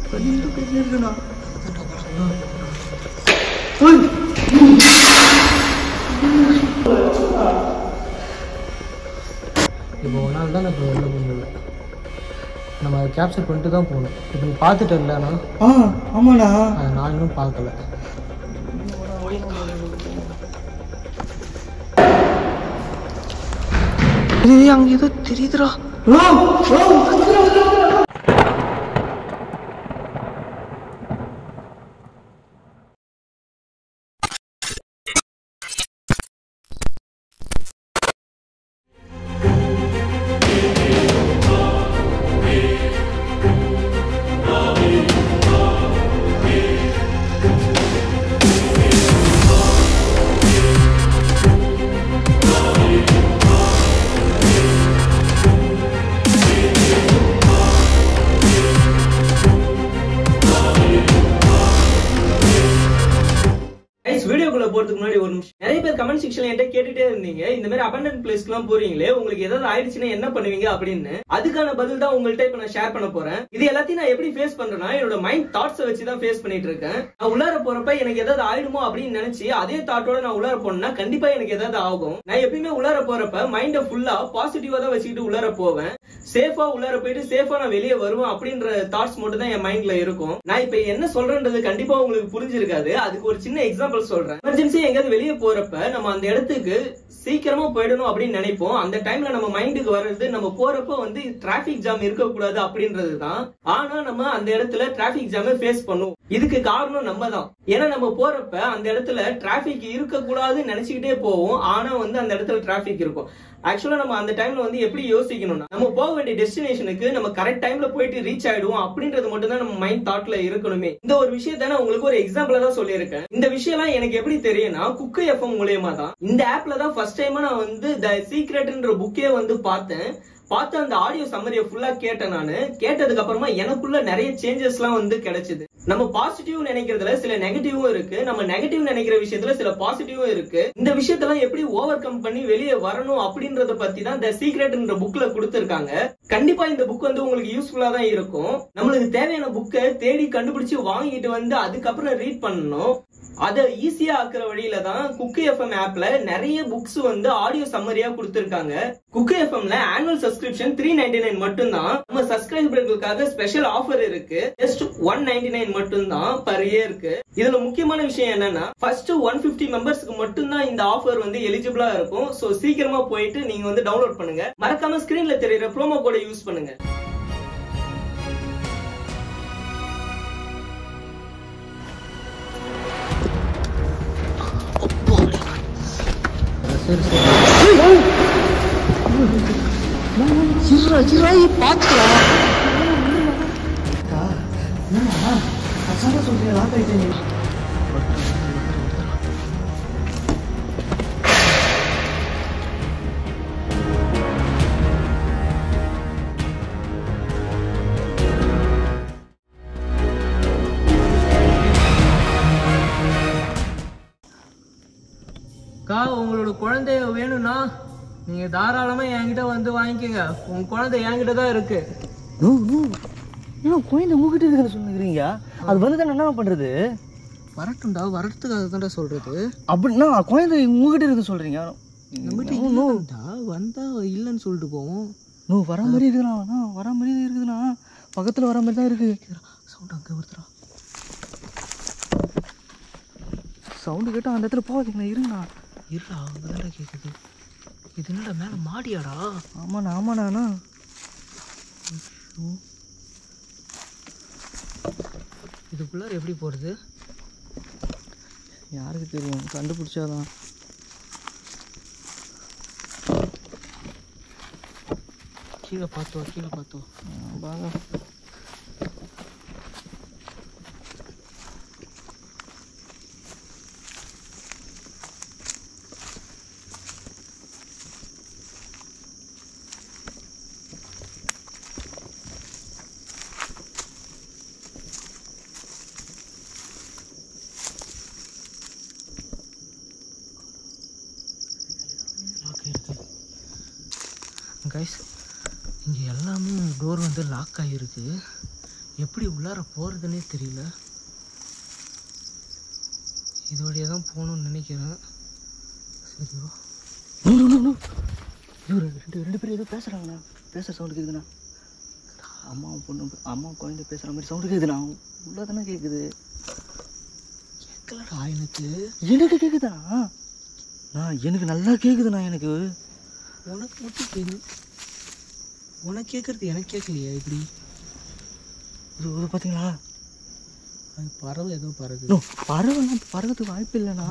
கண்ணீர் கண்ணீர் இருக்குண்ணா இப்போ ஒரு நாள் தான் இப்போ வெளில போக முடியல நம்ம அதை கேப்சர் பண்ணிட்டு தான் போகணும் இப்போ நீ பார்த்துட்டு இல்லைண்ணா ஆ ஆமாண்ணா அதை நான் இன்னும் பார்க்கல அங்க ஏதோ தெரியுதுடா கைஸ் வீடியோக்குள்ள போறதுக்கு முன்னாடி ஒரு நிமிஷம் நிறைய பேர் கமெண்ட் செக்ஷன்ல என்கிட்ட கேட்டுட்டே இருந்தீங்க இந்த மாதிரி அபண்டன்ட் பிளேஸ்க்கு எல்லாம் போறீங்களே உங்களுக்கு ஏதாவது ஆயிடுச்சுன்னா என்ன பண்ணுவீங்க அப்படின்னு அதுக்கான பதில் தான் உங்கள்ட்ட இப்ப நான் ஷேர் பண்ண போறேன் இது எல்லாத்தையும் நான் எப்படி ஃபேஸ் பண்றேன்னா என்னோட மைண்ட் தாட்ஸ் வச்சு தான் ஃபேஸ் பண்ணிட்டு இருக்கேன் நான் உள்ளார போறப்ப எனக்கு ஏதாவது ஆயிடுமோ அப்படின்னு நினைச்சு அதே தாட்டோட நான் உள்ளார போனேன்னா கண்டிப்பா எனக்கு ஏதாவது ஆகும் நான் எப்பயுமே உள்ளார போறப்ப மைண்ட ஃபுல்லா பாசிட்டிவா தான் வச்சுக்கிட்டு உள்ளார போவேன் சேஃபா உள்ளார போயிட்டு சேஃபா நான் வெளியே வருவேன் அப்படின்ற தாட்ஸ் மட்டும் தான் என் மைண்ட்ல இருக்கும் நான் இப்ப என்ன சொல்றேன்றது கண்டிப்பா உங்களுக்கு புரிஞ்சிருக்காது அதுக்கு ஒரு சின்ன எக்ஸாம்பிள் சொல்றேன் எமர்ஜென்சி எங்கேயாவது வெளியே போறப்ப நம்ம அந்த இடத்துக்கு சீக்கிரமா போயிடணும் அப்படின்னு நினைப்போம் அந்த டைம்ல நம்ம மைண்டுக்கு வர்றது நம்ம போறப்ப வந்து டிராபிக் ஜாம் இருக்கக்கூடாது அப்படின்றது தான் ஆனா நம்ம அந்த இடத்துல டிராபிக் ஜாமை ஃபேஸ் பண்ணுவோம் இதுக்கு காரணம் நம்ம தான் ஏன்னா நம்ம போறப்ப அந்த இடத்துல டிராபிக் இருக்கக்கூடாதுன்னு நினைச்சுக்கிட்டே போவோம் ஆனா வந்து அந்த இடத்துல டிராபிக் இருக்கும் ஆக்சுவலா நம்ம அந்த டைம்ல வந்து எப்படி யோசிக்கணும்னா நம்ம போக வேண்டிய டெஸ்டினேஷனுக்கு நம்ம கரெக்ட் டைம்ல போயிட்டு ரீச் ஆயிடுவோம் அப்படின்றது மட்டும் தான் நம்ம மைண்ட் தாட்ல இருக்கணுமே இந்த ஒரு விஷயத்த நான் உங்களுக்கு ஒரு எக்ஸாம்பிளா தான் சொல்லியிருக்கேன் இந்த விஷயம்லாம் எனக்கு எப்படி தெரியும்னா குக்கு எஃப்எம் மூலியமா தான் இந்த ஆப்ல தான் ஃபர்ஸ்ட் டைமா நான் வந்து த சீக்ரெட்ன்ற புக்கே வந்து பார்த்தேன் பார்த்து அந்த ஆடியோ சம்மரியை ஃபுல்லா கேட்டேன் நானு கேட்டதுக்கு அப்புறமா எனக்குள்ள நிறைய சேஞ்சஸ் எல்லாம் வந்து கிடைச்சது நம்ம பாசிட்டிவ் நினைக்கிறதுல சில நெகட்டிவும் இருக்கு நம்ம நெகட்டிவ் நினைக்கிற விஷயத்துல சில பாசிட்டிவும் இருக்கு இந்த விஷயத்தெல்லாம் எப்படி ஓவர் கம் பண்ணி வெளியே வரணும் அப்படின்றத பத்தி தான் த சீக்ரெட்ன்ற புக்ல கொடுத்திருக்காங்க கண்டிப்பா இந்த புக் வந்து உங்களுக்கு யூஸ்ஃபுல்லா தான் இருக்கும் நம்மளுக்கு தேவையான புக்கை தேடி கண்டுபிடிச்சு வாங்கிட்டு வந்து அதுக்கப்புறம் ரீட் பண்ணணும் அதை ஈஸியா ஆக்குற வழியில தான் குக்கு எஃப்எம் ஆப்ல நிறைய புக்ஸ் வந்து ஆடியோ சம்மரியா கொடுத்திருக்காங்க குக்கு எஃப்எம்ல annual subscription three ninety nine மட்டும் தான் நம்ம சப்ஸ்கிரைபர்களுக்காக ஸ்பெஷல் ஆஃபர் இருக்கு ஜஸ்ட் ஒன் நைன்டி நைன் மட்டும் தான் பர் இயருக்கு இதுல முக்கியமான விஷயம் என்னன்னா ஃபர்ஸ்ட் ஒன் பிப்டி மெம்பர்ஸ்க்கு மட்டும் தான் இந்த ஆஃபர் வந்து எலிஜிபிளா இருக்கும் சோ சீக்கிரமா போயிட்டு நீங்க வந்து டவுன்லோட் பண்ணுங்க மறக்காம ஸ்கிரீன்ல தெரியுற ப்ரோமோ கோட யூஸ் பண்ணுங்க சரி சரி சிசுரா சிசுரா பாத்துக்கலாம் அசாம சொல்றீங்க லாக் ஆயிட்டீங்க அக்கா உங்களோட குழந்தைய வேணும்னா நீங்க தாராளமா என்கிட்ட வந்து வாங்கிக்கோங்க உங்க குழந்தை என்கிட்ட தான் இருக்கு நோ நோ ஏன்னா குழந்தை உங்ககிட்ட இருக்குன்னு சொல்லுகிறீங்க அது வந்து தான் என்ன பண்றது வரட்டும்டா வரட்டுக்காக தான்டா சொல்றது அப்படின்னா குழந்தை உங்ககிட்ட இருக்குன்னு சொல்றீங்க நம்மகிட்ட நோ, நோ இல்லைடா வந்தா இல்லைன்னு சொல்லிட்டு போவோம் நோ வர மாதிரி இருக்குதுண்ணா அண்ணா, வர மாதிரி இருக்குதுண்ணா பக்கத்துல வர மாதிரி தான் இருக்கு சவுண்ட் அங்கே ஒருத்தரா சவுண்டு கேட்டா அந்த இடத்துல போகாதீங்கண்ணா இருங்கண்ணா இருடா அங்கே தான்டா கேட்குது இது என்னடா மேலே மாடியாடா ஆமாண்ணா ஆமாண்ணா அண்ணா இதுக்குள்ளார எப்படி போகிறது யாருக்கு தெரியும் கண்டுபிடிச்சாதான் கீழே பார்த்தோ கீழே பார்த்தோ பாங்க லாக் ஆகிருக்கு கைஸ் இங்கே எல்லாமே டோர் வந்து லாக் ஆகிருக்கு எப்படி உள்ளார போகிறதுனே தெரியல இது வழியாக தான் போகணும்னு நினைக்கிறேன் சரி வா நோ நோ நோ நோ ஐயோ ரெண்டு ரெண்டு ரெண்டு பேரும் ஏதோ பேசுகிறாங்கண்ணா பேசுகிற சவுண்டு கேட்குதுண்ணா அம்மாவும் பொண்ணு அம்மாவும் குழந்தை பேசுகிற மாதிரி சவுண்டு கேட்குதுண்ணா உள்ளே தானே கேட்குது கேட்கலடா எனக்கு எனக்கு கேட்குதாண்ணா நான் எனக்கு நல்லா கேட்குதுண்ணா எனக்கு உனக்கு மட்டும் கேது உனக்கு கேட்குறது எனக்கு கேட்கலையா இப்படி இது இது பார்த்தீங்களா அது பறவை ஏதோ பறகுது நோ பறவைண்ணா பறக்கிறதுக்கு வாய்ப்பு இல்லைண்ணா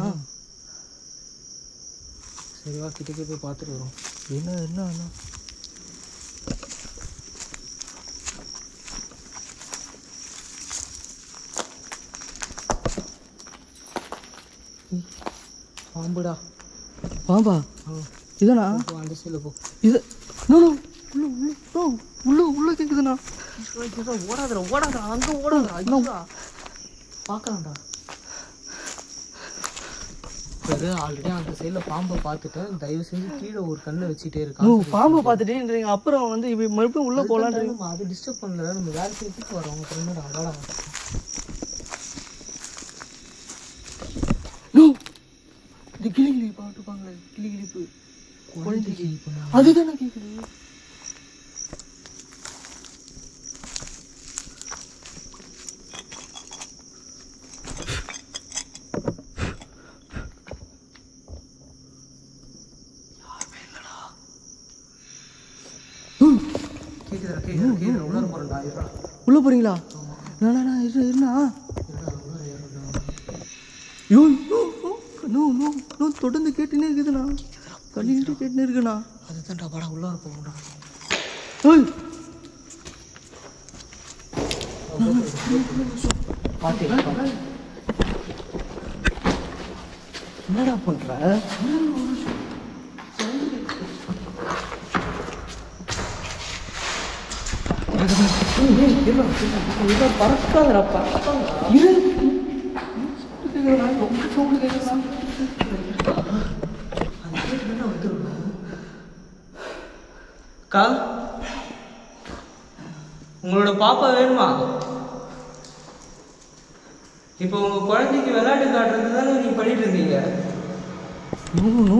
சரி வா கிட்டக்கே போய் பார்த்துட்டு வரோம் என்ன என்ன அண்ணா பாம்புடா பாம்பா ஆ இதாண்ணா போ அந்த சைடில் போ இது நோ நோ உள்ள உள்ள நோ உள்ள உள்ள கேட்குதுண்ணா ஓடாதடா ஓடாதடா அங்கே ஓடாதடா ஐயா பார்க்கலாம்டா அது ஆல்ரெடி அந்த சைடில் பாம்பை பார்த்துட்டேன் தயவு செஞ்சு கீழே ஒரு கண்ணை வச்சுட்டே நோ இருக்கான் பாம்பை பார்த்துட்டேன்றீங்க அப்புறம் வந்து இப்போ மறுபடியும் உள்ளே போகலான்றீங்க நம்ம அதை டிஸ்டர்ப் பண்ணல நம்ம வேலை செய்யறதுக்கு வரோம் அப்புறம் என்னடா வாடா நோ இந்த கிளி கிளி பாட்டுப்பாங்களே கிளி கிளிப்பு குழந்தைக்கு இப்போ நான் அதுதானே கேட்குது கேட்குதுடா கேட்குதுடா கேட்குதுடா உள்ளார போகிறேன்டா இருடா உள்ளே போகிறீங்களா நானா இரு இருண்ணா yo yo no no no தொடர்ந்து கேட்டுனே இருக்குதுண்ணா கண்ணிக்கிட்டு கேட்டுனே இருக்குண்ணா அதுதான்டா வாடா உள்ளார போகணும்டா ஏய் பார்த்து என்னடா பண்ற பறக்காதடா பறக்காதடா இரு ரொம்ப சவுண்டு கேட்குறா அக்கா உங்களோட பாப்பா வேணுமா இப்போ உங்க குழந்தைக்கு விளையாட்டு காட்டுறது தானே நீங்க பண்ணிட்டு இருந்தீங்க நோ நோ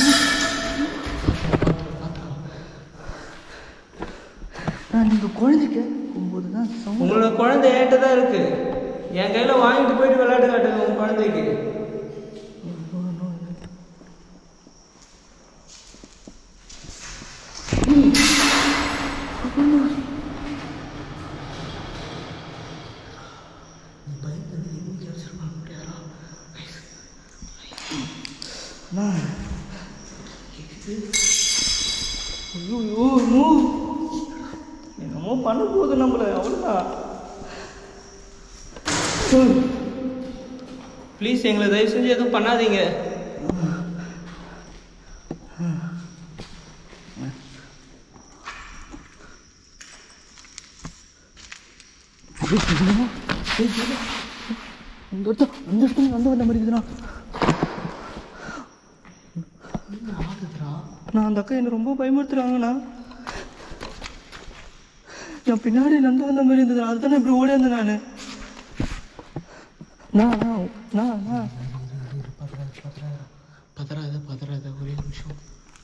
நான் நீங்கள் குழந்தை கேட்கும்போது தான் சவுண்ட் உங்களோட குழந்தை என்கிட்ட தான் இருக்கு என் கையில வாங்கிட்டு போயிட்டு விளையாட்டு காட்டுங்க உங்க குழந்தைக்கு நான் ஐயோ ஐயோ நோ என்னமோ பண்ண போகுது நம்மள அவ்வளோதான் ப்ளீஸ் எங்களை தயவு செஞ்சு எதுவும் பண்ணாதீங்க இந்த இடத்துல அந்த இடத்துல வந்து வந்த மாதிரி இருக்குதுண்ணா நான் அந்த அக்கா என்னை ரொம்ப பயமுறுத்துறாங்கண்ணா நான் பின்னாடி நடந்து வந்த மாதிரி இருந்தது அதுதானே இப்படி ஓடி வந்தேன் நான் நான் நான் நான் நான் பதறாத பதறாத ஒரே நிமிஷம்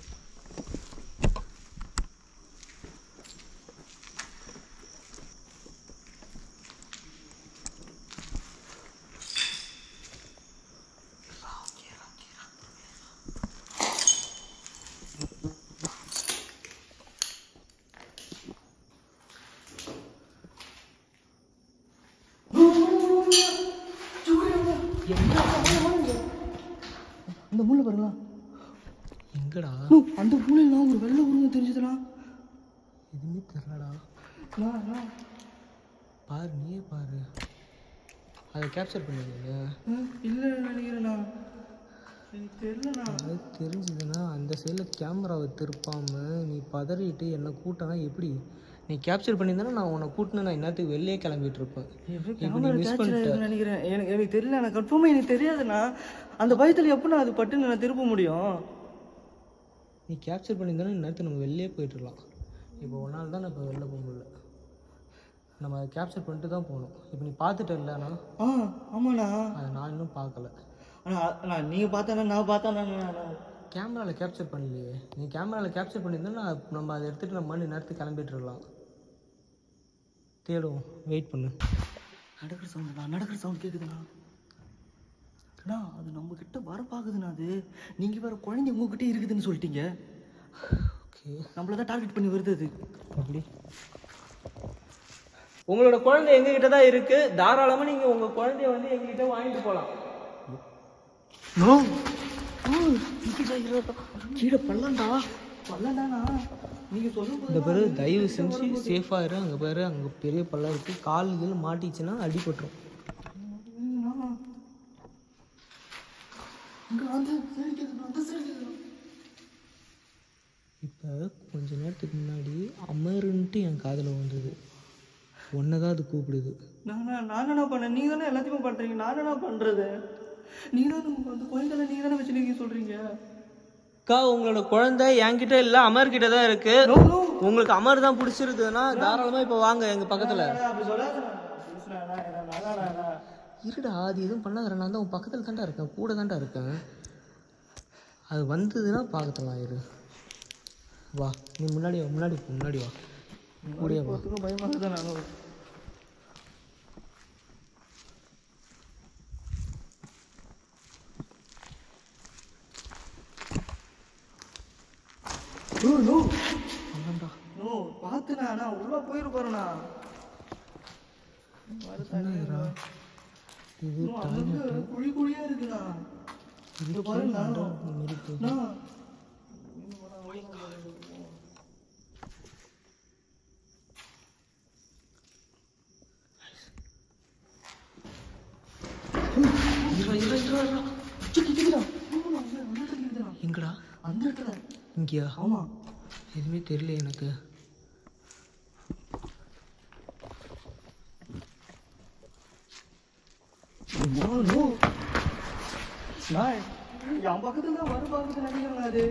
அந்த மூளை பாருங்களா எங்கடா நோ, அந்த மூலையில ஒரு வெள்ளை உருவம் தெரிஞ்சதுண்ணா எதுவுமே தெரியலடா நான் நான் பாரு நீயே பாரு அதை கேப்சர் பண்ணுவீங்க இல்லை நினைக்கிறேண்ணா எனக்கு தெரியலண்ணா அது தெரிஞ்சதுன்னா அந்த சைடில் கேமராவை திருப்பாம நீ பதறிட்டு என்னை கூட்டனா எப்படி நீ கேப்சர் பண்ணியிருந்தானா நான் உன்னை கூட்டினா நான் என்னத்துக்கு வெளியே கிளம்பிட்டு இருப்பேன் எப்படி இப்போ நீ கேமரா மிஸ் கேட்ச் பண்ணிட்ட நினைக்கிறேன் எனக்கு எனக்கு தெரியல எனக்கு கன்ஃபார்மாக எனக்கு தெரியாதுண்ணா அந்த பயத்தில் எப்போ நான் அது பட்டுன்னு நான் திருப்ப முடியும் நீ கேப்சர் பண்ணியிருந்தானா இந்நேரத்துக்கு நம்ம வெளியே போயிட்டுருக்கலாம் இப்போ ஒரு நாள் தான் நான் இப்போ வெளில போக முடியல நம்ம அதை கேப்சர் பண்ணிட்டு தான் போகணும் இப்போ நீ பார்த்துட்ட இல்லைண்ணா ஆ ஆமாண்ணா அதை நான் இன்னும் பார்க்கல அண்ணா அண்ணா நீங்கள் பார்த்தாண்ணா நான் பார்த்தாண்ணா கேமராவில் கேப்சர் பண்ணலையே நீ கேமராவில் கேப்சர் பண்ணியிருந்தா நான் நம்ம அதை எடுத்துகிட்டு நம்ம மணி நேரத்துக்கு கிளம்பிட்டு இருக்கலாம் தேடுவோம் வெயிட் பண்ணு நடக்கிற சவுண்ட் நான் நடக்கிற சவுண்ட் கேட்குதுண்ணா அண்ணா அது நம்ம கிட்ட வர பார்க்குதுண்ணா அது நீங்கள் வேற குழந்தை உங்ககிட்ட இருக்குதுன்னு சொல்லிட்டீங்க ஓகே நம்மள தான் டார்கெட் பண்ணி வருது அது அப்படி உங்களோட குழந்தை எங்க கிட்ட தான் இருக்கு தாராளமா நீங்க உங்க குழந்தைய வந்து எங்ககிட்ட வாங்கிட்டு போலாம் நோ கீழே பள்ளம்டா பள்ளம்டாண்ணா நீங்கள் சொல்லும் இந்த பேர் தயவு செஞ்சு சேஃபாக இரு அங்கே பேர் அங்கே பெரிய பள்ளம் இருக்குது கால் கீழ் மாட்டிச்சுன்னா அடிபட்டுரும் இங்கே வந்து சரி கேட்குது அந்த சரி கேட்குது இப்போ கொஞ்ச நேரத்துக்கு முன்னாடி அமருன்ட்டு என் காதில் வந்தது ஒன்றை தான் அது கூப்பிடுது நானா நான் என்ன பண்ணேன் நீங்கள் தானே எல்லாத்தையுமே பண்ணுறீங்க நான் என்ன பண்ணுறது நீங்கள் தானே அந்த குழந்தை நீங்கள் தானே வச்சுருக்கீங்க சொல்கிறீங்க அக்கா உங்களோட குழந்தை என்கிட்ட இல்ல அமர் கிட்ட தான் இருக்கு நோ நோ உங்களுக்கு அமர் தான் பிடிச்சிருக்குதுன்னா தாராளமா இப்ப வாங்க எங்க பக்கத்துல அப்படி சொல்லாத பேசுகிறேன் இருடா அது எதுவும் பண்ணாதடா நான் தான் உன் பக்கத்தில் தான்டா இருக்கேன் கூட தான்டா இருக்கேன் அது வந்ததுன்னா பார்க்கலாம் இரு வா நீ முன்னாடி வா முன்னாடி போ முன்னாடி வா கூடயே வா பயமாக இருக்குதான் நானும் நோ நோ நோ பார்த்துண்ணா நான் உள்ளே போயிருப்பாருண்ணா இது குழி குழியா இருக்குண்ணா இது பாருண்ணா மாரி போகுது. அண்ணா. இருடா, இருடா, இருடா, இருடா. சிக்கி, சிக்கிடா. ஆமாண்ணா, அந்த அந்த இடத்துல இருக்குதுண்ணா. எங்கடா அந்த இடத்துல இங்கேயா ஆமா எதுவுமே தெரியல எனக்கு நோ நோ நான் என் பக்கத்துல தான் வர பார்க்குது நினைக்கிறேன் அது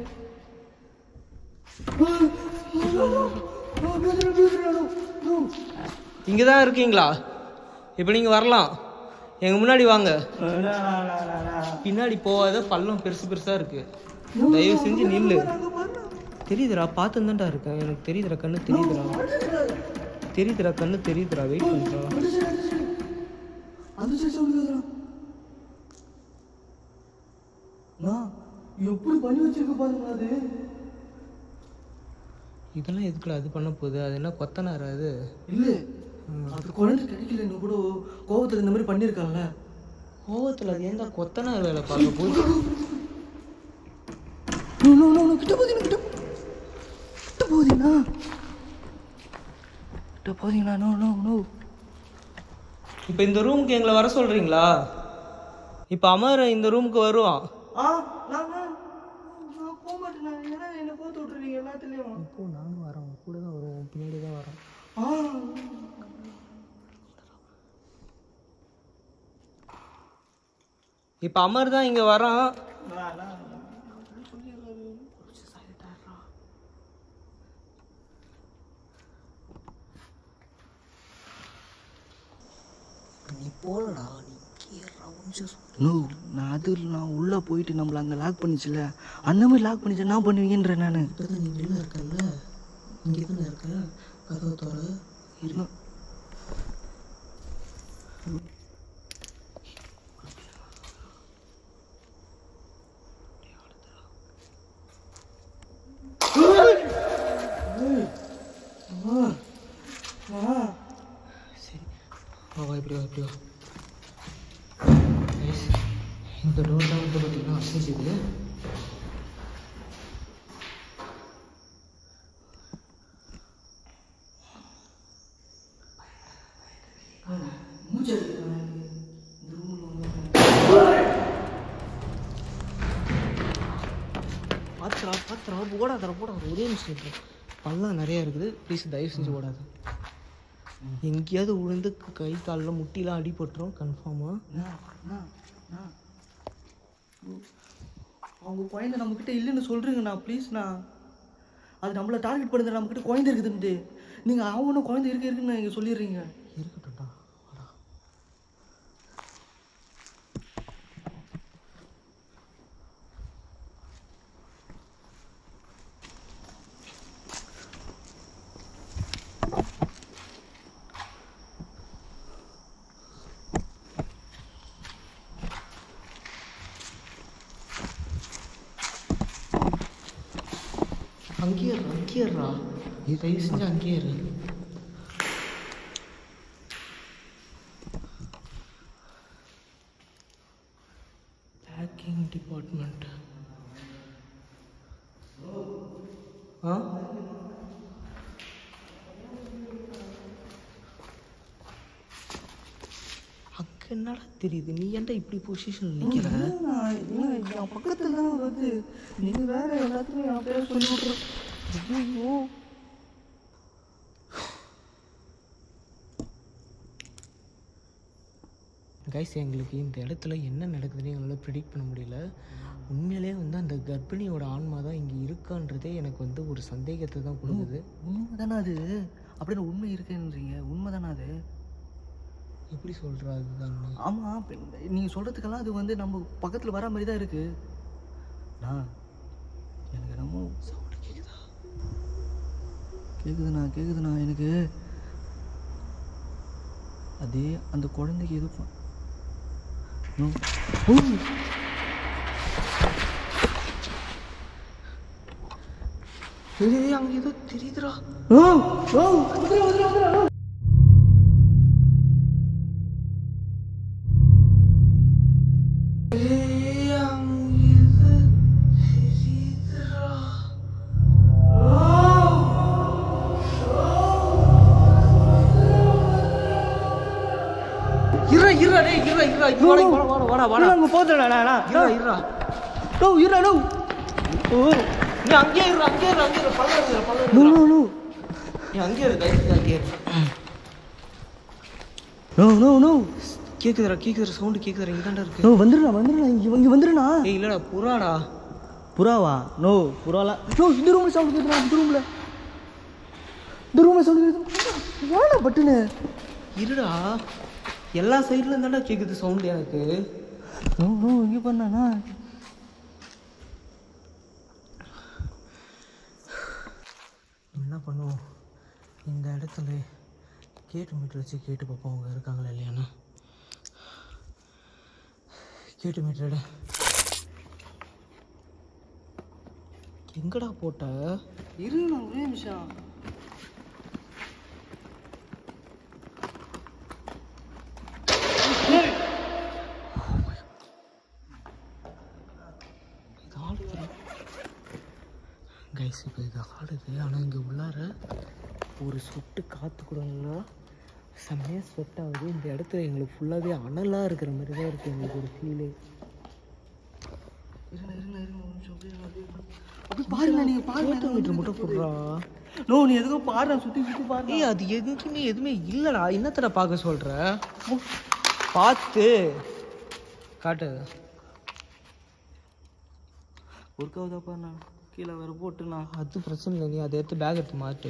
பேசுறேன் பேசுறேன் நோ இங்க தான் இருக்கீங்களா இப்ப நீங்க வரலாம் எங்க முன்னாடி வாங்க பின்னாடி போகாத பள்ளம் பெருசு பெருசா இருக்கு தயவு செஞ்சு நில்லு தெரியுதுடா பார்த்துதான்டா இருக்கேன் எனக்கு தெரியுதுடா கண்ணு தெரியுதுடா தெரியுதுடா கண்ணு தெரியுதுடா வெயிட் பண்ணுறா அந்த சைடு சவுண்ட் கேக்குறான் நான் எப்படி பண்ணி வச்சிருக்க பாருங்க அது இதெல்லாம் எதுக்குடா அது பண்ண போகுது அது என்ன கொத்தனாரா அது இல்ல அது குழந்தை கிடைக்கலன்னு கூட கோவத்துல இந்த மாதிரி பண்ணிருக்கான்ல கோவத்தில் அது ஏன்டா கொத்தனார் வேலை பார்க்க போகுது நோ நோ நோ நோ கிட்ட போதீங்க கிட்ட கிட்ட போதீங்களா கிட்ட போதீங்களா நோ நோ நோ இப்போ இந்த ரூமுக்கு எங்களை வர சொல்றீங்களா இப்போ அமர் இந்த ரூமுக்கு வருவான் ஆ நான் நான் நான் போக மாட்டேன் நான் ஏன்னா என்ன போத்து விட்டுறீங்க எல்லாத்துலயும் இப்போ நானும் வரேன் உன் கூட தான் வருவோம் பின்னாடி தான் வரேன் ஆ இப்போ அமர் தான் இங்கே வரான் நான் நான் நீ போலடா நீ நோ நான் அது நான் உள்ளே போயிட்டு நம்மள அங்கே லாக் பண்ணிச்சுல அந்த மாதிரி லாக் பண்ணிச்சு என்ன பண்ணுவீங்கன்ற நான் இப்போ தான் நீ வெளில இருக்கல்ல இங்கே தானே இருக்க கதவை தோற இருங்க சரி வா வா இப்படி வா இப்படி வா Guys, இந்த டோர் தான் வந்து பார்த்தீங்கன்னா அசைஞ்சுது பார்த்துடா பார்த்துடா ஓடாதடா போடா ஒரே நிமிஷம் இரு. பள்ளம் நிறைய இருக்குது ப்ளீஸ் தயவு செஞ்சு ஓடாத எங்கேயாவது விழுந்து கை காலில் முட்டிலாம் அடிபட்டுரும் கன்ஃபார்மாக அண்ணா, அண்ணா, அண்ணா. அவங்க குழந்தை நம்மக்கிட்ட இல்லைன்னு சொல்கிறீங்கண்ணா ப்ளீஸ்ண்ணா அது நம்மளை டார்கெட் பண்ணுறது நம்மக்கிட்ட குழந்தை இருக்குதுன்ட்டு நீங்கள் அவனும் குழந்தை இருக்கு இருக்குன்னு நீங்கள் சொல்லிடுறீங்க அங்கேயே இரு, அங்கேயே இருடா தயவு செஞ்சு அங்கேயே இரு பேக்கிங் டிபார்ட்மெண்ட் ஆ அங்க என்னடா தெரியுது நீ ஏன்டா இப்படி பொசிஷன்ல நிக்கிற என் பக்கத்துல தான் வருது நீங்க வேற எல்லாத்துக்கும் என் பேரை சொல்லி விட்ரு ஐயோ கைஸ் எங்களுக்கு இந்த இடத்துல என்ன நடக்குதுன்னு எங்களால் ப்ரிடிக்ட் பண்ண முடியல உண்மையிலே வந்து அந்த கர்ப்பிணியோட ஆன்மா தான் இங்கே இருக்கான்றதே எனக்கு வந்து ஒரு சந்தேகத்தை தான் கொடுக்குது உண்மை தானே அது அப்படின்னு உண்மை இருக்குன்றீங்க உண்மை தானே அது எப்படி சொல்கிறா அதுதான் ஆமாம் நீங்கள் சொல்கிறதுக்கெல்லாம் அது வந்து நம்ம பக்கத்தில் வர மாதிரி தான் இருக்கு நான் எனக்கு என்னமோ சவுண்டு கேட்குதா கேட்குதுண்ணா கேட்குதுண்ணா எனக்கு அதே அந்த குழந்தைக்கு எது ப- நோ. ஓ! ஏய் அங்கே ஏதோ தெரியுதுடா ஓ! ஓ! வந்துரு, வந்துரு, வந்துரு, வந்துரு. ஏய் அங்கே ஏதோ தெரியுதுடா இருடா இருடா டேய் இருடா இருடா இங்க வாடா இங்க வாடா வாடா வாடா அங்க போதுடா நானா இருடா இருடா நோ இருடா நோ ஓ நீ அங்கேயே இரு அங்கேயே இரு அங்கேயே இரு பல்ல இரு பல்ல நோ இரு நோ நோ நீ அங்கேயே இரு கைஸ் அங்கேயே இரு நோ நோ நோ கேக்குதுடா கேக்குதுடா சவுண்ட் கேக்குதுடா இங்க தான்டா இருக்கு நோ வந்துருடா வந்துருடா இங்க இங்க வந்துருடா ஏய் இல்லடா புறாடா புறாவா நோ புறாலாம் நோ இந்த ரூம்ல சவுண்ட் கேக்குதுடா இந்த ரூம்ல இந்த ரூம்ல சவுண்ட் கேக்குது ஏடா பட்டுனு இருடா எல்லா சைடுல இருந்தாடா கேக்குது சவுண்ட் எனக்கு நோ நோ இங்க பண்ணானா என்ன பண்ணுவோம் இந்த இடத்துல கேட்டு மீட்டர் வச்சு கேட்டு பார்ப்போம் அவங்க இருக்காங்களா இல்லையான்னு கேட்டு மீட்டர் எங்கடா போட்ட இருங்க ஒரே நிமிஷம் கைஸ் இப்போ இது ஆடுது ஆனால் இங்கே உள்ளார ஒரு சொட்டு காற்று கூடங்களா செம்மையாக ஸ்வெட் ஆகுது இந்த இடத்துல எங்களுக்கு ஃபுல்லாகவே அனலாக இருக்கிற மாதிரி தான் இருக்குது எங்களுக்கு ஒரு ஃபீலே இருங்க இருங்க இருங்க ஒரு நிமிஷம் அப்படியே இருங்க, அப்படியே இருங்க. அப்படியே பாருங்க நீங்க பாருங்க கேட்டு மீட்டர் மட்டும் போடுறா நோ நீ எதுக்கும் பாருடா சுத்தி சுத்தி பாருங்க ஏய் அது எதுக்குமே எதுவுமே இல்லைடா என்னத்தடா பார்க்க சொல்கிற பார்த்து காட்டு ஒர்க் பாருண்ணா கீழே வேற போட்டுண்ணா அது பிரச்சனை இல்லை நீ அதை எடுத்து பேக் எடுத்து மாட்டு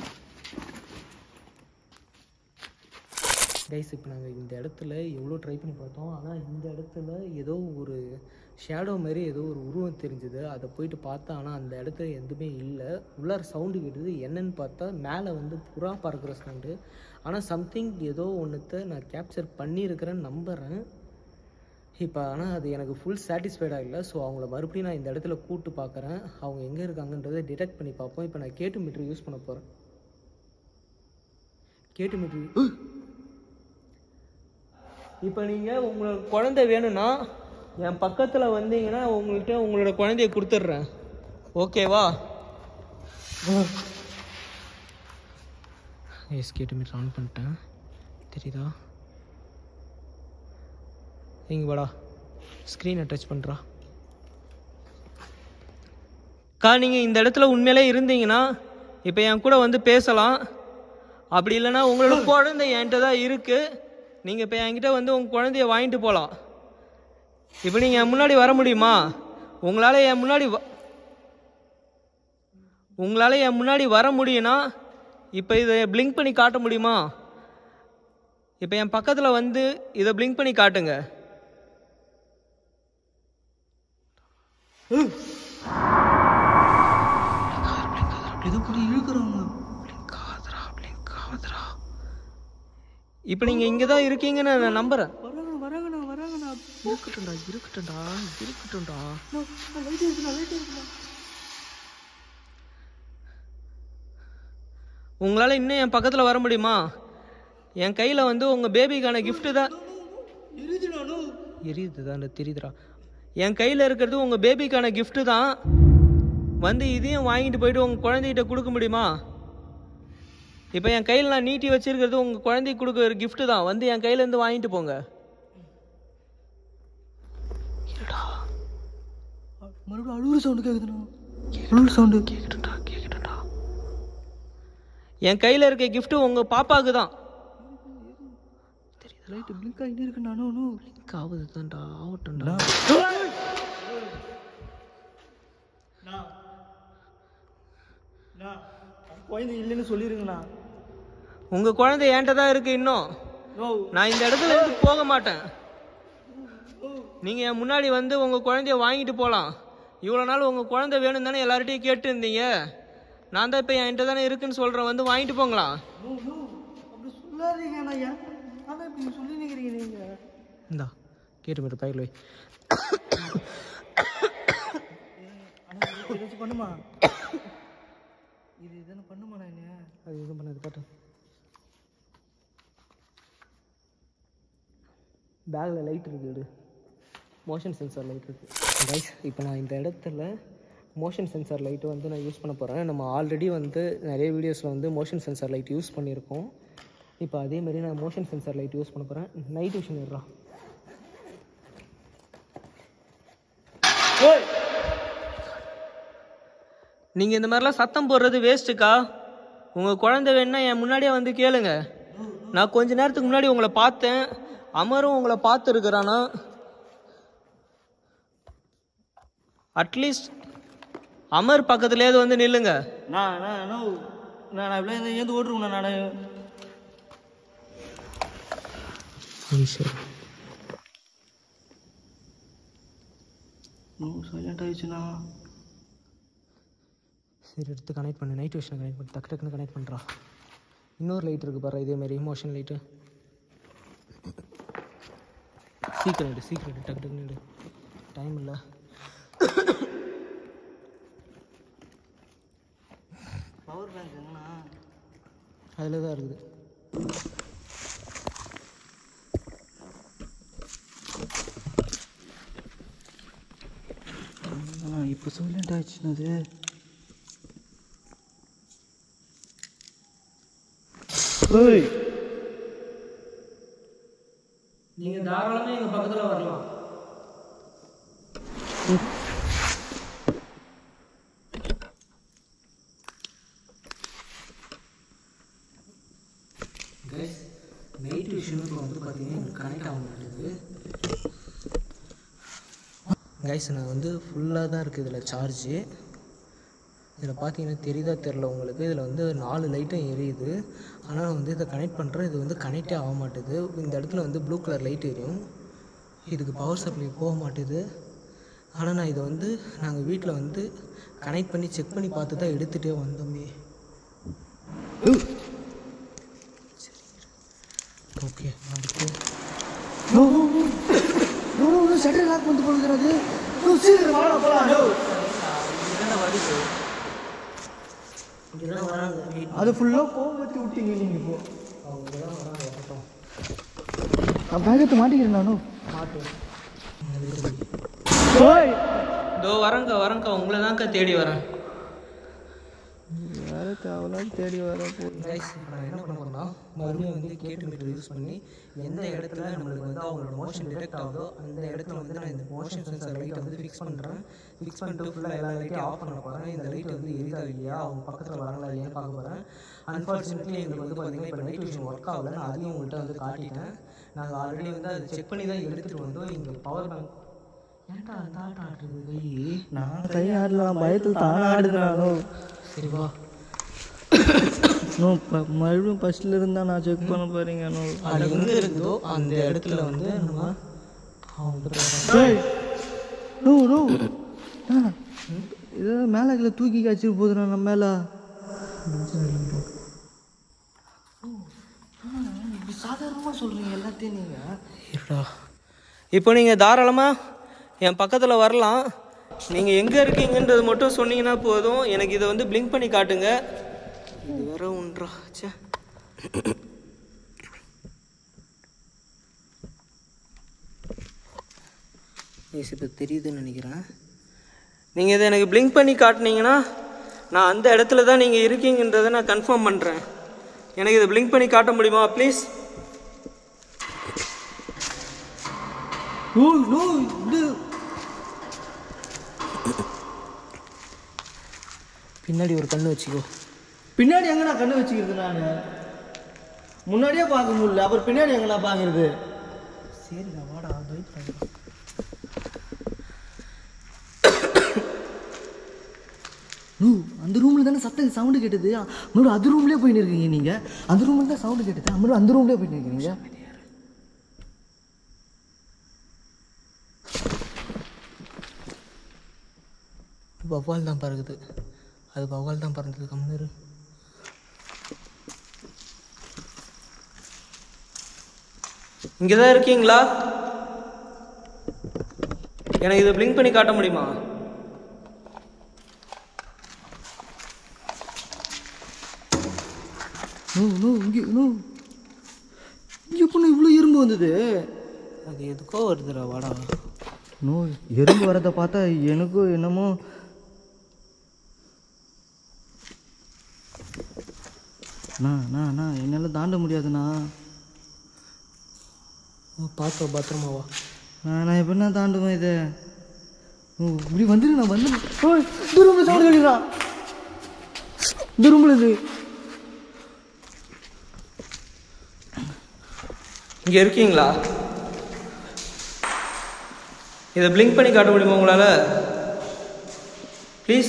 கைஸ் இப்போ நாங்கள் இந்த இடத்துல எவ்வளோ ட்ரை பண்ணி பார்த்தோம் ஆனால் இந்த இடத்துல ஏதோ ஒரு ஷேடோ மாதிரி ஏதோ ஒரு உருவம் தெரிஞ்சுது அதை போயிட்டு பார்த்தா ஆனால் அந்த இடத்துல எதுவுமே இல்லை உள்ளார சவுண்டு கேட்டுது என்னன்னு பார்த்தா மேலே வந்து புறா பறக்கிற சவுண்டு ஆனால் சம்திங் ஏதோ ஒன்றுத்த நான் கேப்சர் பண்ணியிருக்கிறேன்னு நம்புகிறேன் இப்போ ஆனால் அது எனக்கு ஃபுல் சாட்டிஸ்ஃபைடாக இல்லை ஸோ அவங்கள மறுபடியும் நான் இந்த இடத்துல கூட்டு பார்க்குறேன் அவங்க எங்கே இருக்காங்கன்றதை டிடெக்ட் பண்ணி பார்ப்போம் இப்போ நான் கேட்டு மீட்டர் யூஸ் பண்ண போகிறேன் கேட்டு மீட்டர் இப்போ நீங்கள் உங்களோட குழந்தை வேணும்னா என் பக்கத்தில் வந்தீங்கன்னா உங்கள்கிட்ட உங்களோட குழந்தைய கொடுத்துட்றேன் ஓகேவா எஸ் கேட்டு மீட்டர் ஆன் பண்ணிட்டேன் தெரியுதா இங்கே வாடா ஸ்க்ரீனை டச் பண்ணுறா அக்கா நீங்கள் இந்த இடத்துல உண்மையிலே இருந்தீங்கன்னா இப்போ என் கூட வந்து பேசலாம் அப்படி இல்லைன்னா உங்களோட குழந்தை என்கிட்ட தான் இருக்குது நீங்கள் இப்போ என்கிட்ட வந்து உங்கள் குழந்தைய வாங்கிட்டு போகலாம் இப்போ நீங்கள் என் முன்னாடி வர முடியுமா உங்களால் என் முன்னாடி வ- உங்களால் என் முன்னாடி வர முடியும்னா இப்போ இதை பிளிங்க் பண்ணி காட்ட முடியுமா இப்போ என் பக்கத்தில் வந்து இதை பிளிங்க் பண்ணி காட்டுங்க ஏதோ கூட இழுக்கிறாங்க இப்போ நீங்கள் இங்கே தான் இருக்கீங்கன்னு நான் நம்புகிறேன் வராங்க வராங்கண்ணா வராங்கண்ணா இருக்கட்டும்டா இருக்கட்டும்டா இருக்கட்டும்டா லைட் இருக்குண்ணா லைட் இருக்குண்ணா உங்களால் இன்னும் என் பக்கத்தில் வர முடியுமா என் கையில் வந்து உங்கள் பேபிக்கான gift தான் எரியுது தான் தெரியுதுடா என் கையில் இருக்கிறது உங்கள் பேபிக்கான gift தான் வந்து இதையும் வாங்கிட்டு போயிட்டு உங்கள் குழந்தைகிட்ட கொடுக்க முடியுமா இப்போ என் கையில் நான் நீட்டி வச்சிருக்கிறது உங்கள் குழந்தைக்கு கொடுக்குற gift தான் வந்து என் கையிலேருந்து வாங்கிட்டு போங்க மறுபடியும் அழுகுற சவுண்டு கேக்குதுண்ணா அழுகுற சவுண்டு கேட்கட்டா கேட்கட்டா என் கையில் இருக்க gift உங்கள் பாப்பாவுக்கு தான் லைட்டு பிளிங்க் ஆகிட்டே இருக்கு நானும் ஆகுது தான்டா ஆகட்டும்டா குழந்தை இல்லைன்னு சொல்லிருங்கண்ணா உங்கள் குழந்தை என்கிட்ட தான் இருக்கு இன்னும் நோ நான் இந்த இடத்துல இருந்து போக மாட்டேன் நீங்கள் என் முன்னாடி வந்து உங்கள் குழந்தைய வாங்கிட்டு போகலாம் இவ்வளோ நாள் உங்கள் குழந்தை வேணும் தானே எல்லார்ட்டையும் கேட்டு இருந்தீங்க நான் தான் இப்போ என்கிட்ட தானே இருக்குன்னு சொல்கிறேன் வந்து வாங்கிட்டு போங்களா நோ நோ அப்படி சொல்லாதீங்க நான் ஏன் ஆனால் இப்படி சொல்லி நிற்கிறீங்க நீங்கள் இந்தா கேட்டு போய்ட்டு பைக்கில் போய் ஆனால் ஏதாச்சும் பண்ணுமா இது எதனா பண்ணுமா நான் அது எதுவும் பண்ணாது காட்டு பேக்கில் லைட் இருக்கு எடு மோஷன் சென்சார் லைட் இருக்கு ரைஸ் இப்போ நான் இந்த இடத்துல மோஷன் சென்சார் லைட்டு வந்து நான் யூஸ் பண்ண போகிறேன் நம்ம ஆல்ரெடி வந்து நிறைய வீடியோஸில் வந்து மோஷன் சென்சார் லைட் யூஸ் பண்ணியிருக்கோம் இப்போ அதே மாதிரி நான் மோஷன் சென்சார் லைட் யூஸ் பண்ண போகிறேன் நைட் விஷன் இருறா நீங்கள் இந்த மாதிரிலாம் சத்தம் போடுறது வேஸ்ட்டுக்கா உங்கள் குழந்தை வேணுன்னா என் முன்னாடியே வந்து கேளுங்க நான் கொஞ்ச நேரத்துக்கு முன்னாடி உங்களை பார்த்தேன் அமரும் உங்களை பார்த்துருக்குறானா அட்லீஸ்ட் அமர் பக்கத்துலேயாவது வந்து நில்லுங்க நான் நான் நோ நான் நான் இப்படியே ஏந்து ஓட்டுருவேன் நான் சைலண்ட் ஆயிடுச்சுண்ணா சரி எடுத்து கனெக்ட் பண்ணு நைட் விஷன் கனெக்ட் பண்ணு டக்கு டக்குன்னு கனெக்ட் பண்ணுறா இன்னொரு லைட் இருக்குது பாரு இதே மாதிரி மோஷன் லைட்டு சீக்கிரம் எடு சீக்கிரம் எடு டக்கு டக்குன்னு எடு டைம் இல்லை பவர் பேங்க் எங்கண்ணா அதில் தான் இருக்குது ஆ இப்போ சைலண்ட் ஆயிடுச்சுண்ணா அது ஓய் நீங்கள் தாராளமாக எங்கள் பக்கத்தில் வரலாம் நைட் விஷயம் வந்து பார்த்தீங்கன்னா கனெக்ட் ஆக மாட்டேங்குது கைஸ் நான் வந்து ஃபுல்லாக தான் இருக்குது இதில் சார்ஜு இதில் பார்த்தீங்கன்னா தெரியுதா தெரில உங்களுக்கு இதில் வந்து நாலு லைட்டும் எரியுது ஆனால் நான் வந்து இதை கனெக்ட் பண்ணுறேன் இது வந்து கனெக்டே ஆக மாட்டுது இந்த இடத்துல வந்து ப்ளூ கலர் லைட் எரியும் இதுக்கு பவர் சப்ளை போக மாட்டுது ஆனால் நான் இதை வந்து நாங்கள் வீட்டில் வந்து கனெக்ட் பண்ணி செக் பண்ணி பார்த்து தான் எடுத்துகிட்டே வந்தோமே ஓகே அடுத்து ஷட்டர் லாக் வந்து போடுறது சீக்கிரம் வாடா போலாம் இங்கதான் வராங்க வெயிட் அது ஃபுல்லாக கோவம் வச்சு விட்டீங்க நீங்கள் இப்போ நான் பேகத்தை மாட்டிக்கிறேன் நானும் ஓய் இதோ வரேங்க்கா வரேங்க்கா உங்களை தான்க்கா தேடி வரேன் வேற தேவலாம் தேடி வர போ கைஸ் இப்போ நான் என்ன பண்ண போறேன்னா மறுபடியும் வந்து கேட்டு மீட்டர் யூஸ் பண்ணி எந்த இடத்துல நம்மளுக்கு வந்து அவங்களோட மோஷன் டிடெக்ட் ஆகுதோ அந்த இடத்துல வந்து நான் இந்த மோஷன் சென்சார் லைட்டை வந்து ஃபிக்ஸ் பண்ணுறேன் ஃபிக்ஸ் பண்ணிட்டு ஃபுல்லாக எல்லா லைட்டையும் ஆஃப் பண்ண போகிறேன் இந்த லைட் வந்து எரிதா இல்லையா அவங்க பக்கத்தில் வராங்களா இல்லையான்னு பார்க்க போகிறேன் அன்ஃபார்ச்சுனேட்லி எங்களுக்கு வந்து பார்த்தீங்கன்னா இப்போ நைட் விஷன் ஒர்க் ஆகல நான் அதையும் உங்கள்கிட்ட வந்து காட்டிட்டேன் நாங்கள் ஆல்ரெடி வந்து அதை செக் பண்ணி தான் எடுத்துகிட்டு வந்தோம் இங்கே பவர் பேங்க் ஏன்டா அந்த ஆட்டம் ஆடுறது கை நான் கை ஆடலாம் பயத்தில் தானே ஆடுது நானும் சரி வா இன்னும் ப- மறுபடியும் ஃபர்ஸ்ட்ல இருந்தா நான் செக் பண்ண போறீங்க அது எங்கே இருக்குதோ அந்த இடத்துல வந்து நம்ம அவங்க வந்து போடுறாங்க. நோ நோ இது மேலே கீழே தூக்கி காய்ச்சிட்டு போகுதுண்ணா நம்ம மேலே இப்படி சாதாரணமாக சொல்கிறீங்க எல்லாத்தையும் நீங்கள் இருடா இப்போ நீங்கள் தாராளமாக என் பக்கத்தில் வரலாம் நீங்கள் எங்கே இருக்கீங்கன்றது மட்டும் சொன்னீங்கன்னா போதும் எனக்கு இதை வந்து பிளிங்க் பண்ணி காட்டுங்க இது வேற ஒன்றா ச்சே எஸ் இப்போ தெரியுதுன்னு நினைக்கிறேன் நீங்கள் இதை எனக்கு பிளிங்க் பண்ணி காட்டுனீங்கன்னா நான் அந்த இடத்துல தான் நீங்கள் இருக்கீங்கன்றதை நான் கன்ஃபார்ம் பண்ணுறேன் எனக்கு இதை பிளிங்க் பண்ணி காட்ட முடியுமா ப்ளீஸ் நோ நோ இது பின்னாடி ஒரு கண்ணு வச்சுக்கோ பின்னாடி எங்கடா கண்ணு வச்சுக்கிறது நான் முன்னாடியே பார்க்க முடியல அப்புறம் பின்னாடி எங்கடா பார்க்கறது சரிடா வாடா பயப்படாத நோ அந்த ரூமில் தானே சத்தம் சவுண்டு கேட்டது மறுபடியும் அது ரூம்லேயே போயின்னு இருக்கீங்க நீங்கள் அந்த ரூமில் தான் சவுண்டு கேட்டது மறுபடியும் அந்த ரூம்லேயே போயிட்டு இருக்கீங்க வவ்வால் தான் பறக்குது அது வவ்வால் தான் பறந்தது கம்மிரு இங்கே தான் இருக்கீங்களா எனக்கு இதை பிளிங்க் பண்ணி காட்ட முடியுமா நோ நோ இங்கே நோ இங்கே பொண்ணு இவ்வளோ எறும்பு வந்தது அது எதுக்கோ வருதுடா வாடா நோ எறும்பு வரதை பார்த்தா எனக்கும் என்னமோ அண்ணா அண்ணா அண்ணா என்னால் தாண்ட முடியாதுண்ணா பார்த்தோம் பத்திரமா வா நான் நான் எப்படின்னா தாண்டுவேன் இதை ஓ இப்படி வந்துடு நான் வந்து ஓய் இந்த ரூமில் சவுண்ட் கேட்குறா இந்த ரூமில் இது இங்கே இருக்கீங்களா இதை பிளிங்க் பண்ணி காட்ட முடியுமா உங்களால் ப்ளீஸ்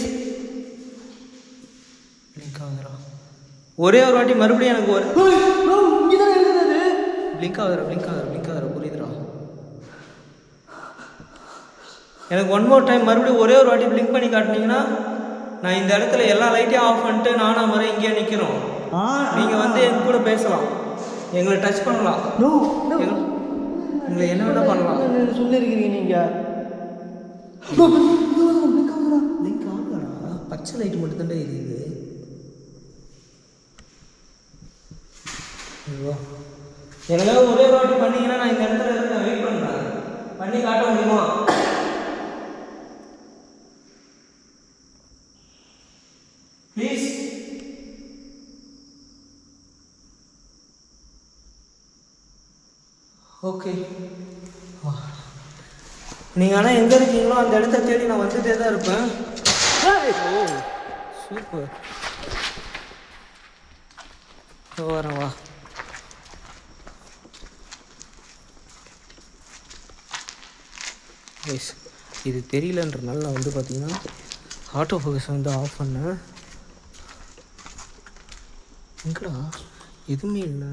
பிளிங்க் ஆகுதுடா ஒரே ஒரு வாட்டி மறுபடியும் எனக்கு ஒரு இங்கே தான் இருக்குது அது பிளிங்க் ஆகுதுடா பிளிங்க் ஆகுதுடா பிளிங்க் ஆகுதுடா புரியுதுடா எனக்கு ஒன் மோர் டைம் மறுபடியும் ஒரே ஒரு வாட்டி பிளிங்க் பண்ணி காட்டினீங்கன்னா நான் இந்த இடத்துல எல்லா லைட்டையும் ஆஃப் பண்ணிட்டு நானும் மரம் இங்கேயே நிற்கிறோம் ஆ நீங்கள் வந்து என் கூட பேசலாம் எங்களை டச் பண்ணலாம் நோ நோ எங்க- உங்களை என்ன வேணால் பண்ணலாம் சொல்லியிருக்கிறீங்க நீங்கள் லிங்க் ஆகலடா பச்சை லைட் மட்டும் தான் எரியுது ஐயோ எனக்காக ஒரே ஒரு வாட்டி பண்ணீங்கன்னா நான் இந்த இடத்துல இருக்க வெயிட் பண்ணுறேன் பண்ணி காட்ட முடியுமா ப்ளீஸ் ஓகே நீங்கள் ஆனால் எங்கே இருக்கீங்களோ அந்த இடத்த தேடி நான் வந்துட்டே தான் இருப்பேன் ஓ சூப்பர் வரேன் வா எஸ் இது தெரியலன்றனால நான் வந்து பார்த்தீங்கன்னா ஆட்டோ ஃபோக்கஸ் வந்து ஆஃப் பண்ணேன் எங்கடா எதுவுமே இல்லை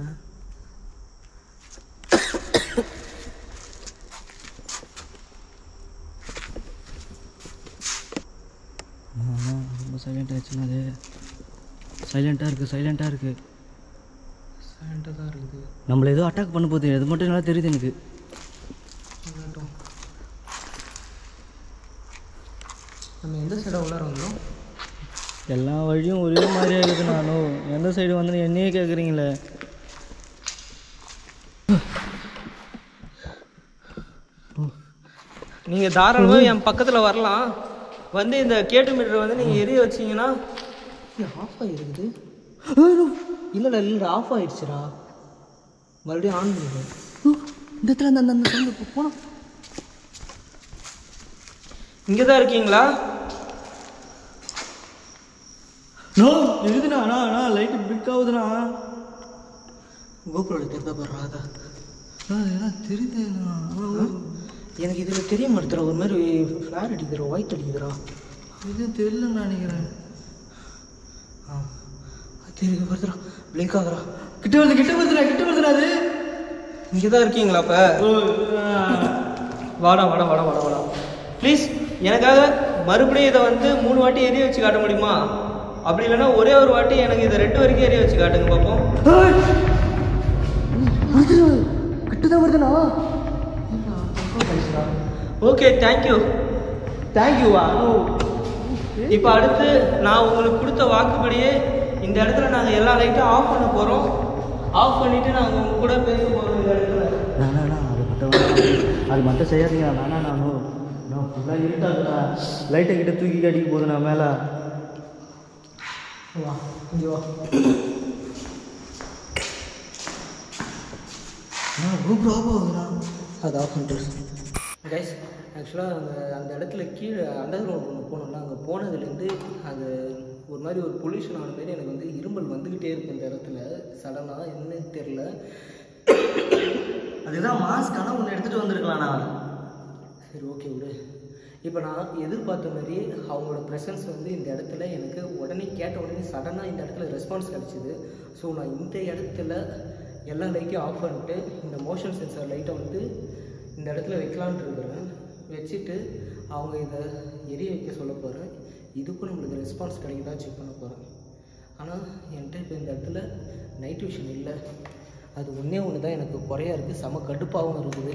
ரொம்ப சைலண்ட் ஆச்சுன்னா அது சைலண்ட்டாக இருக்குது சைலண்ட்டாக இருக்குது சைலண்ட்டாக தான் இருக்குது நம்மளை ஏதோ அட்டாக் பண்ண போகுது அது மட்டும் நல்லா தெரியுது எனக்கு வேண்டாம். நம்ம எந்த சைடாக உள்ளார வந்தோம் எல்லா வழியும் ஒரே மாதிரியா இருக்குது நானும் எந்த சைடு வந்து என்னையே கேட்குறீங்களே நீங்கள் தாராளமாக என் பக்கத்தில் வரலாம் வந்து இந்த கேட்டு மீட்டர் வந்து நீங்கள் எரிய வச்சீங்கன்னா ஆஃப் ஆகிருக்குது இல்லைடா இல்லைடா ஆஃப் ஆயிடுச்சுடா மறுபடியும் ஆன் பண்ணுங்க இந்த இடத்துல அந்த அந்த- அந்த சவுண்டு போனோம் இங்கே தான் இருக்கீங்களா நோ இருக்குதுண்ணா அண்ணா அண்ணா லைட்டு பிக் ஆகுதுண்ணா கோபுரோட தெரிந்தா பாடுறாதா அண்ணா தெரியுதுண்ணா எனக்கு இதில் தெரிய மாட்டேதுடா ஒரு மாதிரி ஃப்ளார் அடிக்குதுடா ஒயிட் அடிக்குதுடா இது தெரியலன்னு நினைக்கிறேன் ஆ அது தெரியுது வருதுடா பிளிங்க் ஆகுதுடா கிட்ட வருது கிட்ட வருதுண்ணா கிட்ட வருதுண்ணா அது இங்கே தான் இருக்கீங்களா இப்போ வாடா வாடா வாடா வாடா வாடா ப்ளீஸ் எனக்காக மறுபடியும் இதை வந்து மூணு வாட்டி எரிய வச்சு காட்ட முடியுமா அப்படி இல்லைன்னா ஒரே ஒரு வாட்டி எனக்கு இதை ரெண்டு வரைக்கும் எரிய வச்சு காட்டுங்க பார்ப்போம் வருது கிட்ட தான் வருதுண்ணா ஓகே தேங்க்யூ தேங்க்யூவா இப்போ அடுத்து நான் உங்களுக்கு கொடுத்த வாக்குப்படியே இந்த இடத்துல நாங்கள் எல்லா லைட்டும் ஆஃப் பண்ண போகிறோம் ஆஃப் பண்ணிவிட்டு நாங்கள் உங்க கூட பேச போகிறோம் இந்த இடத்துல வேணாண்ணா அது மட்டும் அது மட்டும் செய்யாதீங்க வேணா நானும் நான் ஃபுல்லாக இருட்டாதுண்ணா லைட்டை கிட்ட தூக்கி கட்டிக்க போகுதுண்ணா மேலே வா இங்கே வா ரூப் ஆஃப் ஆகுதுண்ணா அது ஆஃப் பண்ணிட்டு கைஸ் ஆக்சுவலாக அந்த அந்த இடத்துல கீழே அண்டர் கிரவுண்ட் ஒன்று போனோம்ல அங்கே போனதுலேருந்து அது ஒரு மாதிரி ஒரு பொல்யூஷன் ஆன மாதிரி எனக்கு வந்து இருமல் வந்துக்கிட்டே இருக்கும் இந்த இடத்துல சடனாக என்னன்னு தெரில அதுதான் மாஸ்க்கான ஒன்று எடுத்துகிட்டு வந்திருக்கலாண்ணா சரி ஓகே விடு இப்போ நான் எதிர்பார்த்த மாதிரி அவங்களோட ப்ரெசன்ஸ் வந்து இந்த இடத்துல எனக்கு உடனே கேட்ட உடனே சடனாக இந்த இடத்துல ரெஸ்பான்ஸ் கிடச்சிது ஸோ நான் இந்த இடத்துல எல்லா லைட்டையும் ஆஃப் பண்ணிட்டு இந்த மோஷன் சென்சார் லைட்டை வந்து இந்த இடத்துல வைக்கலான்ட்டு இருக்கிறேன் வச்சுட்டு அவங்க இதை எரிய வைக்க சொல்ல போகிறேன் இதுக்கும் நம்மளுக்கு ரெஸ்பான்ஸ் கிடைக்குதா செக் பண்ண போகிறேன் ஆனால் என்கிட்ட இப்போ இந்த இடத்துல நைட் விஷன் இல்லை அது ஒன்றே ஒன்று தான் எனக்கு குறையா இருக்குது செம கடுப்பாகவும் இருக்குது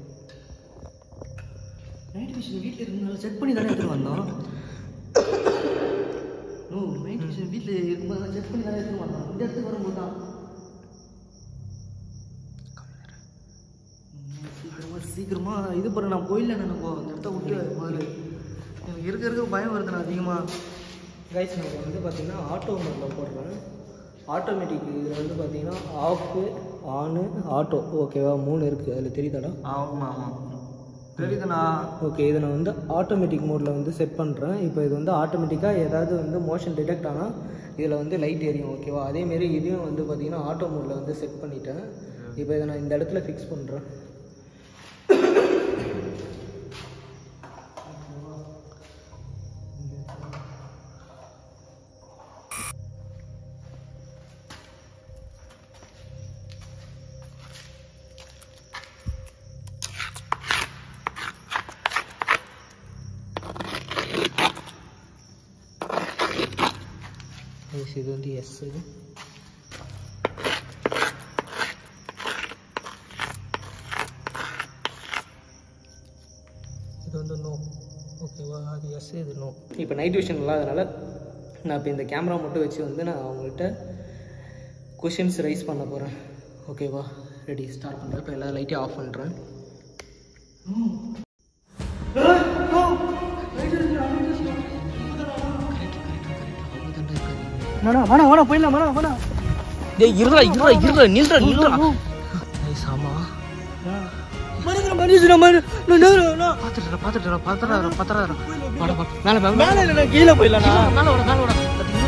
நைட் விஷன் வீட்டில் இருந்தாலும் செக் பண்ணி தானே எடுத்துகிட்டு வந்தோம் ஓ நைட் விஷன் வீட்டில் இருக்கும்போது செக் பண்ணி தானே எடுத்துகிட்டு வந்தோம் இந்த இடத்துக்கு வரும்போது தான் சீக்கிரமா சீக்கிரமா இது பண்ண நான் போயிடல நினைப்போ அந்த இடத்த விட்டு பாரு எனக்கு இருக்க இருக்க பயம் வருதுண்ணா அதிகமாக கைஸ் நம்ம வந்து பார்த்தீங்கன்னா ஆட்டோ மோடில் போடுறேன் ஆட்டோமேட்டிக் இதில் வந்து பார்த்தீங்கன்னா ஆஃபு ஆனு ஆட்டோ ஓகேவா மூணு இருக்குது அதில் தெரியுதாடா ஆமாம் ஆமாம் தெரியுதுண்ணா ஓகே இதை நான் வந்து ஆட்டோமேட்டிக் மோடில் வந்து செட் பண்ணுறேன் இப்போ இது வந்து ஆட்டோமேட்டிக்காக ஏதாவது வந்து மோஷன் டிடெக்ட் ஆனால் இதில் வந்து லைட் எரியும் ஓகேவா அதேமாரி இதையும் வந்து பார்த்தீங்கன்னா ஆட்டோ மோடில் வந்து செட் பண்ணிட்டேன் இப்போ இதை நான் இந்த இடத்துல ஃபிக்ஸ் பண்ணுறேன் இது வந்து எஸ் இது வந்து நோ ஓகேவா அது எஸ் இது நோ இப்போ நைட் விஷன் இல்லாதனால நான் இப்போ இந்த கேமரா மட்டும் வச்சு வந்து நான் அவங்கள்ட்ட கொஷின்ஸ் ரைஸ் பண்ண போகிறேன் ஓகேவா ரெடி ஸ்டார்ட் பண்ணுறேன் இப்போ எல்லா லைட்டையும் ஆஃப் பண்ணுறேன் வேணா வேணா வேணா போயிடலாம் வேணா வேணா டேய் இருடா இருடா இருடா நில்றா நில்றா டேய் சாமா மனுஷன மனுஷன மனு பாத்துடா பாத்துடா பாத்துடா பாத்துடா வாடா வா மேல மேல மேலே இல்லை கீழே போயிடலாம் மேல வாடா மேல வாடா